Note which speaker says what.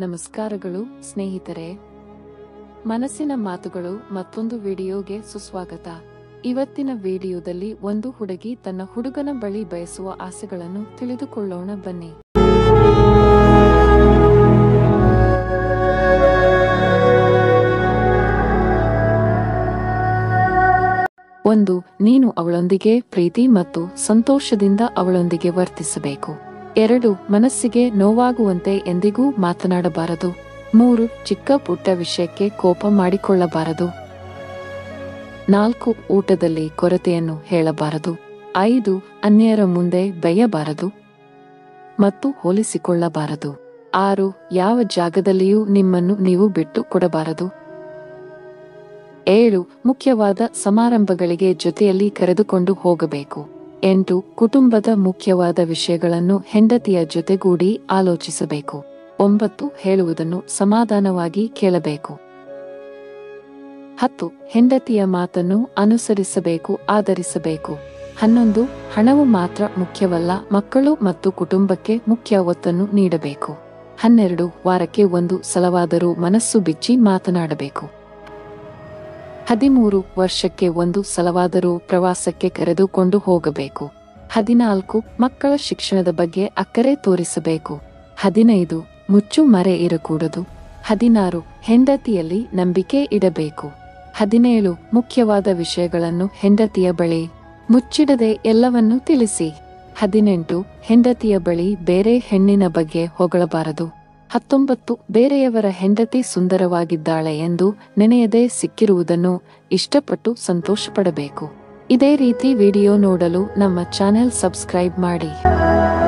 Speaker 1: ನಮಸ್ಕಾರಗಳು ಸ್ನೇಹಿತರೆ ಮನಸ್ಸಿನ ಮಾತುಗಳು ಮತ್ತೊಂದು ವಿಡಿಯೋಗೆ ಸುಸ್ವಾಗತ ಇವತ್ತಿನ ವಿಡಿಯೋದಲ್ಲಿ ಒಂದು ಹುಡುಗಿ ತನ್ನ ಹುಡುಗನ ಬಳಿ ಬಯಸುವ ಆಸೆಗಳನ್ನು ತಿಳಿದುಕೊಳ್ಳೋಣ ಬನ್ನಿ ಒಂದು ನೀನು ಅವಳೊಂದಿಗೆ ಪ್ರೀತಿ ಮತ್ತು ಸಂತೋಷದಿಂದ ಅವಳೊಂದಿಗೆ ವರ್ತಿಸಬೇಕು ಎರಡು ಮನಸ್ಸಿಗೆ ನೋವಾಗುವಂತೆ ಎಂದಿಗೂ ಮಾತನಾಡಬಾರದು ಮೂರು ಚಿಕ್ಕ ಪುಟ್ಟ ವಿಷಯಕ್ಕೆ ಕೋಪ ಮಾಡಿಕೊಳ್ಳಬಾರದು ನಾಲ್ಕು ಊಟದಲ್ಲಿ ಕೊರತೆಯನ್ನು ಹೇಳಬಾರದು ಐದು ಅನ್ಯರ ಮುಂದೆ ಬೈಯಬಾರದು ಮತ್ತು ಹೋಲಿಸಿಕೊಳ್ಳಬಾರದು ಆರು ಯಾವ ಜಾಗದಲ್ಲಿಯೂ ನಿಮ್ಮನ್ನು ನೀವು ಬಿಟ್ಟು ಕೊಡಬಾರದು ಏಳು ಮುಖ್ಯವಾದ ಸಮಾರಂಭಗಳಿಗೆ ಜೊತೆಯಲ್ಲಿ ಕರೆದುಕೊಂಡು ಹೋಗಬೇಕು ಎಂಟು ಕುಟುಂಬದ ಮುಖ್ಯವಾದ ವಿಷಯಗಳನ್ನು ಹೆಂಡತಿಯ ಜೊತೆಗೂಡಿ ಆಲೋಚಿಸಬೇಕು ಒಂಬತ್ತು ಹೇಳುವುದನ್ನು ಸಮಾಧಾನವಾಗಿ ಕೇಳಬೇಕು ಹತ್ತು ಹೆಂಡತಿಯ ಮಾತನ್ನು ಅನುಸರಿಸಬೇಕು ಆದರಿಸಬೇಕು ಹನ್ನೊಂದು ಹಣವು ಮಾತ್ರ ಮುಖ್ಯವಲ್ಲ ಮಕ್ಕಳು ಮತ್ತು ಕುಟುಂಬಕ್ಕೆ ಮುಖ್ಯ ಒತ್ತನ್ನು ನೀಡಬೇಕು ಹನ್ನೆರಡು ವಾರಕ್ಕೆ ಒಂದು ಸಲವಾದರೂ ಮನಸ್ಸು ಬಿಚ್ಚಿ ಮಾತನಾಡಬೇಕು ಹದಿಮೂರು ವರ್ಷಕ್ಕೆ ಒಂದು ಸಲವಾದರೂ ಪ್ರವಾಸಕ್ಕೆ ಕರೆದುಕೊಂಡು ಹೋಗಬೇಕು ಹದಿನಾಲ್ಕು ಮಕ್ಕಳ ಶಿಕ್ಷಣದ ಬಗ್ಗೆ ಅಕ್ಕರೆ ತೋರಿಸಬೇಕು ಹದಿನೈದು ಮುಚ್ಚು ಮರೆ ಇರಕೂಡದು ಹದಿನಾರು ಹೆಂಡತಿಯಲ್ಲಿ ನಂಬಿಕೆ ಇಡಬೇಕು ಹದಿನೇಳು ಮುಖ್ಯವಾದ ವಿಷಯಗಳನ್ನು ಹೆಂಡತಿಯ ಬಳಿ ಮುಚ್ಚಿಡದೆ ಎಲ್ಲವನ್ನೂ ತಿಳಿಸಿ ಹದಿನೆಂಟು ಹೆಂಡತಿಯ ಬಳಿ ಬೇರೆ ಹೆಣ್ಣಿನ ಬಗ್ಗೆ ಹೊಗಳಬಾರದು ಹತ್ತೊಂಬತ್ತು ಬೇರೆಯವರ ಹೆಂಡತಿ ಸುಂದರವಾಗಿದ್ದಾಳೆ ಎಂದು ನೆನೆಯದೆ ಸಿಕ್ಕಿರುವುದನ್ನು ಇಷ್ಟಪಟ್ಟು ಸಂತೋಷಪಡಬೇಕು ಇದೇ ರೀತಿ ವಿಡಿಯೋ ನೋಡಲು ನಮ್ಮ ಚಾನೆಲ್ ಸಬ್ಸ್ಕ್ರೈಬ್ ಮಾಡಿ